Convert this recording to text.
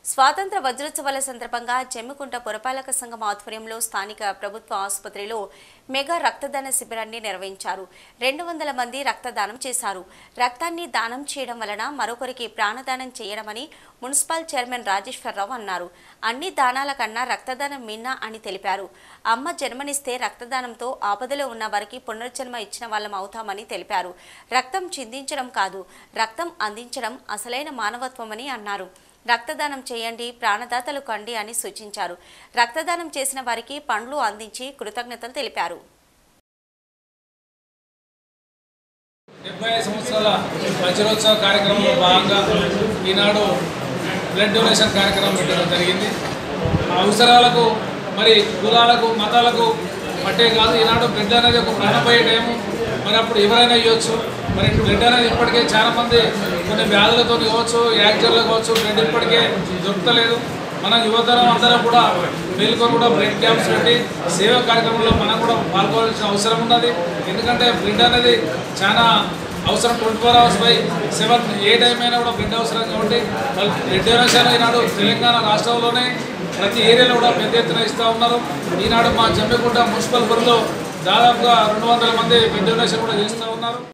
స్వాతంత్ర వజ్రోత్సవాల సందర్భంగా చెమ్మికుంట పురపాలక సంఘం ఆధ్వర్యంలో స్థానిక ప్రభుత్వ ఆసుపత్రిలో మెగా రక్తదాన శిబిరాన్ని నిర్వహించారు రెండు వందల మంది రక్తదానం చేశారు రక్తాన్ని దానం చేయడం వలన మరొకరికి ప్రాణదానం చేయడమని మున్సిపల్ చైర్మన్ రాజేశ్వరరావు అన్నారు అన్ని దానాల కన్నా రక్తదానం మిన్నా అని తెలిపారు అమ్మ జన్మనిస్తే రక్తదానంతో ఆపదలో ఉన్న వారికి పునర్జన్మ ఇచ్చిన వాళ్ళం అవుతామని తెలిపారు రక్తం చిందించడం కాదు రక్తం అందించడం అసలైన మానవత్వమని అన్నారు రక్తదానం చేయండి ప్రాణదాతలు కండి అని సూచించారు రక్తదానం చేసిన వారికి పండ్లు అందించి కృతజ్ఞతలు తెలిపారు డెబ్బై ఐదు సంవత్సరాల వజ్రోత్సవ కార్యక్రమంలో భాగంగా ఈనాడు బ్లడ్ డొనేషన్ కార్యక్రమం పెట్టడం జరిగింది ఆ అవసరాలకు మరి కులాలకు మతాలకు పట్టే కాదు ఈనాడు బ్లడ్ అనేది ఒక ప్రాణపోయే టైము మరి అప్పుడు ఎవరైనా ఇవ్వచ్చు మరి బ్లడ్ అనేది ఇప్పటికే చాలా మంది కొన్ని వ్యాధులతో కావచ్చు యాక్సిడెంట్లు కావచ్చు బ్లడ్ ఇప్పటికే దొరకలేదు మన యువతరం అందరం కూడా మేలుకొని కూడా బ్లడ్ క్యాంప్స్ పెట్టి సేవా కార్యక్రమంలో మనం కూడా పాల్గొనాల్సిన అవసరం ఉన్నది ఎందుకంటే బ్లడ్ అనేది చాలా అవసరం twenty four hours by seven a time అయినా కూడా బ్లడ్ అవసరం కాబట్టి వాళ్ళు బ్లడ్ డొనేషన్ ఈనాడు తెలంగాణ రాష్ట్రంలోనే ప్రతి ఏరియాలో కూడా పెద్ద ఎత్తున ఇస్తూ ఉన్నారు ఈనాడు మా జమ్మికుంట మున్సిపల్ పరిధిలో దాదాపుగా రెండు వందల మంది బ్లడ్ డొనేషన్ కూడా చేస్తూ ఉన్నారు